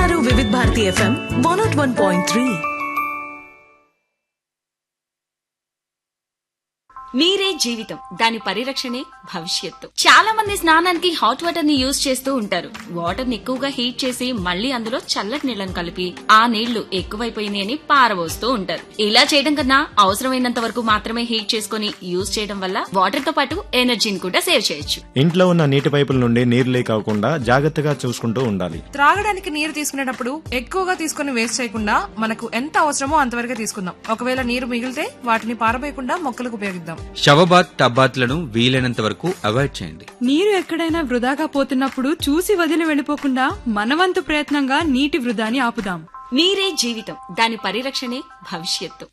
వింటున్నారు Vividh Bharati FM one nought one point three నీరే జీవితం దాని పరిరక్షణే భవిష్యత్తు చాలా మంది స్నానానికి హాట్ వాటర్ ని యూజ్ చేస్తూ ఉంటారు వాటర్ ని ఎక్కువగా హీట్ చేసి మళ్ళీ అందులో చల్లటి నీళ్లను కలిపి ఆ నీళ్లు ఎక్కువైపోయినాయి అని పారబోస్తూ ఉంటారు ఇలా చేయడం కన్నా అవసరమైనంత వరకు మాత్రమే హీట్ చేసుకుని యూజ్ చేయడం వల్ల వాటర్ తో పాటు ఎనర్జీని కూడా సేవ్ చేయొచ్చు ఇంట్లో ఉన్న నీటి పైపుల నుండి నీరు లీక్ అవ్వకుండా జాగ్రత్తగా చూసుకుంటూ ఉండాలి త్రాగడానికి నీరు తీసుకునేటప్పుడు ఎక్కువగా తీసుకుని వేస్ట్ చేయకుండా మనకు ఎంత అవసరమో అంతవరకే తీసుకుందాం ఒకవేళ నీరు మిగిలితే వాటిని పారబోయకుండా మొక్కలకు ఉపయోగిద్దాం షవబాత్ టబ్బాత్లను వీలైనంత వరకు అవాయిడ్ చేయండి నీరు ఎక్కడైనా వృధాగా పోతున్నప్పుడు చూసి వదిలి వెళ్ళిపోకుండా మనవంతు ప్రయత్నంగా నీటి వృధాని ఆపుదాం నీరే జీవితం దాని పరిరక్షణే భవిష్యత్తు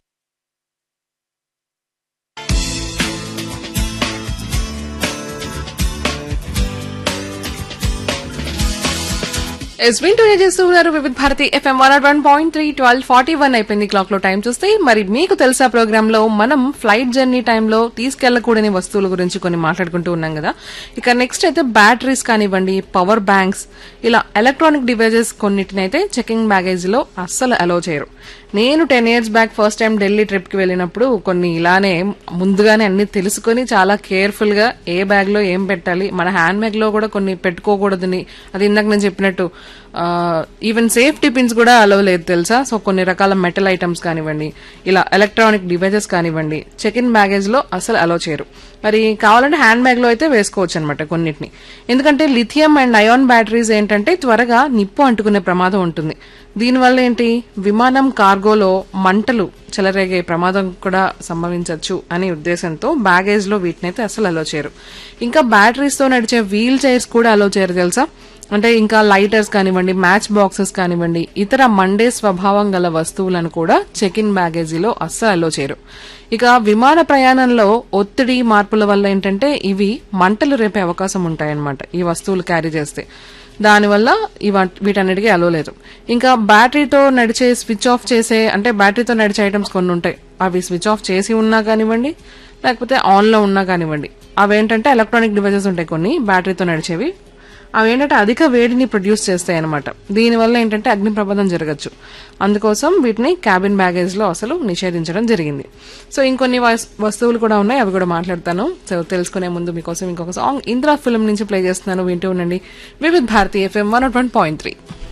ఎస్ వింటూనే చేస్తూ ఉన్నారు Vividh Bharati FM one one point three twelve forty one అయిపోయింది క్లాక్ లో టైం చూస్తే మరి మీకు తెలుసా ప్రోగ్రామ్ లో మనం ఫ్లైట్ జర్నీ టైంలో తీసుకెళ్లకూడని వస్తువుల గురించి కొన్ని మాట్లాడుకుంటూ ఉన్నాం కదా ఇక నెక్స్ట్ అయితే బ్యాటరీస్ కానివ్వండి పవర్ బ్యాంక్స్ ఇలా ఎలక్ట్రానిక్ డివైజెస్ కొన్నిటిని అయితే చెకింగ్ బ్యాగేజ్ లో అస్సలు అలో చేయరు నేను ten years back first time Delhi trip కి వెళ్ళినప్పుడు కొన్ని ఇలానే ముందుగానే అన్ని తెలుసుకొని చాలా కేర్ఫుల్ గా ఏ బ్యాగ్ లో ఏం పెట్టాలి మన హ్యాండ్ బ్యాగ్ లో కూడా కొన్ని పెట్టుకోకూడదని అది ఇందాక నేను చెప్పినట్టు ఈవెన్ సేఫ్టీ పిన్స్ కూడా అలవ్ లేదు తెలుసా సో కొన్ని రకాల మెటల్ ఐటమ్స్ కానివ్వండి ఇలా ఎలక్ట్రానిక్ డివైజెస్ కానివ్వండి చెక్ ఇన్ బ్యాగేజ్ లో అసలు అలో చేయరు మరి కావాలంటే హ్యాండ్ బ్యాగ్ లో అయితే వేసుకోవచ్చు అనమాట కొన్నిటిని ఎందుకంటే లిథియం అండ్ అయాన్ బ్యాటరీస్ ఏంటంటే త్వరగా నిప్పు అంటుకునే ప్రమాదం ఉంటుంది దీనివల్ల ఏంటి విమానం కార్గోలో మంటలు చెలరేగే ప్రమాదం కూడా సంభవించవచ్చు అనే ఉద్దేశంతో బ్యాగేజ్ లో వీటిని అయితే అసలు అలో చేయరు ఇంకా బ్యాటరీస్ తో నడిచే వీల్ చైర్స్ కూడా అలో చేయరు తెలుసా అంటే ఇంకా లైటర్స్ కానివ్వండి మ్యాచ్ బాక్సెస్ కానివ్వండి ఇతర మండే స్వభావం గల వస్తువులను కూడా చెక్ ఇన్ బ్యాగేజీలో అస్సలు అలో చేయరు ఇక విమాన ప్రయాణంలో ఒత్తిడి మార్పుల వల్ల ఏంటంటే ఇవి మంటలు రేపే అవకాశం ఉంటాయన్నమాట ఈ వస్తువులు క్యారీ చేస్తే దానివల్ల ఇవ వీటన్నిటికీ అలో లేదు ఇంకా బ్యాటరీతో నడిచే స్విచ్ ఆఫ్ చేసే అంటే బ్యాటరీతో నడిచే ఐటమ్స్ కొన్ని ఉంటాయి అవి స్విచ్ ఆఫ్ చేసి ఉన్నా కానివ్వండి లేకపోతే ఆన్ లో ఉన్నా కానివ్వండి అవేంటంటే ఎలక్ట్రానిక్ డివైజెస్ ఉంటాయి కొన్ని బ్యాటరీతో నడిచేవి అవి ఏంటంటే అధిక వేడిని ప్రొడ్యూస్ చేస్తాయి అనమాట దీనివల్ల ఏంటంటే అగ్ని ప్రమాదం జరగచ్చు అందుకోసం వీటిని క్యాబిన్ బ్యాగేజ్ లో అసలు నిషేధించడం జరిగింది సో ఇంకొన్ని వస్- వస్తువులు కూడా ఉన్నాయి అవి కూడా మాట్లాడతాను సో తెలుసుకునే ముందు మీకోసం ఇంకొక సాంగ్ ఇంద్రా ఫిల్మ్ నుంచి ప్లే చేస్తున్నాను వింటూ ఉండండి Vividh Bharati FM one point three